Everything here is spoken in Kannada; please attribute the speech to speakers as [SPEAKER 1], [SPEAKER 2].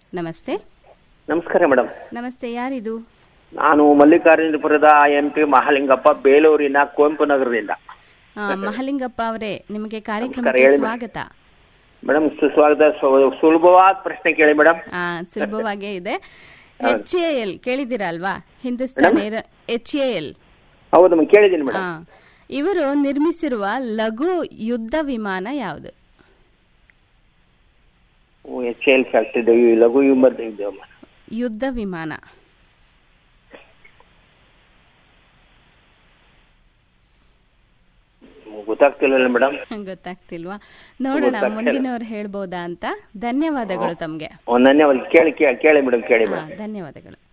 [SPEAKER 1] ನಮಸ್ತೆ
[SPEAKER 2] ನಮಸ್ಕಾರ ಮೇಡಮ್
[SPEAKER 1] ನಮಸ್ತೆ ಯಾರಿದು
[SPEAKER 2] ನಾನು ಮಲ್ಲಿಕಾರ್ಜುನಪುರದ ಎಂ ಪಿ ಮಹಾಲಿಂಗಪ್ಪ ಬೇಲೂರಿನ ಕುವೆಂಪು ನಗರದಿಂದ
[SPEAKER 1] ಆ, ಮಹಲಿಂಗಪ್ಪ ಅವರೇ ನಿಮಗೆ
[SPEAKER 2] ನಮಸ್ಕಾರ,
[SPEAKER 1] ಕಾರ್ಯಕ್ರಮಕ್ಕೆ
[SPEAKER 2] ಹೇಳಿ ಮೇಡಮ್.
[SPEAKER 1] ಸ್ವಾಗತ
[SPEAKER 2] ಮೇಡಮ್ ಸುಸ್ವಾಗತ ಸು- ಸುಲಭವಾದ ಪ್ರಶ್ನೆ ಕೇಳಿ ಮೇಡಮ್
[SPEAKER 1] ಆ, ಸುಲಭವಾಗೇ ಇದೆ ಎಚ್ ಎ ಎಲ್ ಕೇಳಿದಿರಾ ಅಲ್ವಾ Hindustan air H A L
[SPEAKER 2] ಹೌದು ಮೇಡಮ್ ಕೇಳಿದ್ದೀನಿ ಮೇಡಮ್
[SPEAKER 1] ಇವರು ನಿರ್ಮಿಸಿರುವ ಲಘು ಯುದ್ಧ ವಿಮಾನ ಯಾವುದು
[SPEAKER 2] ಎಚ್ ಎಲ್ ಫ್ಯಾಕ್ಟ್ರಿ ಲಘು ಯುಮರ್ ಇದೆ
[SPEAKER 1] ಯುದ್ಧ ವಿಮಾನ
[SPEAKER 2] ಗೊತ್ತಾಗ್ತಿಲ್ಲ ಮೇಡಮ್
[SPEAKER 1] ಗೊತ್ತಾಗ್ತಿಲ್ವಾ ನೋಡೋಣ
[SPEAKER 2] ಗೊತ್ತಾಗ್ತಿಲ್ಲ.
[SPEAKER 1] ಮುಂದಿನವ್ರು ಹೇಳ್ಬೋದಾ ಅಂತ ಧನ್ಯವಾದಗಳು ತಮ್ಗೆ
[SPEAKER 2] ಧನ್ಯವಾದ ಕೇಳಿ ಕೇಳಿ ಕೇಳಿ ಮೇಡಮ್ ಕೇಳಿ
[SPEAKER 1] ಹಾ,
[SPEAKER 2] ಮೇಡಮ್
[SPEAKER 1] ಧನ್ಯವಾದಗಳು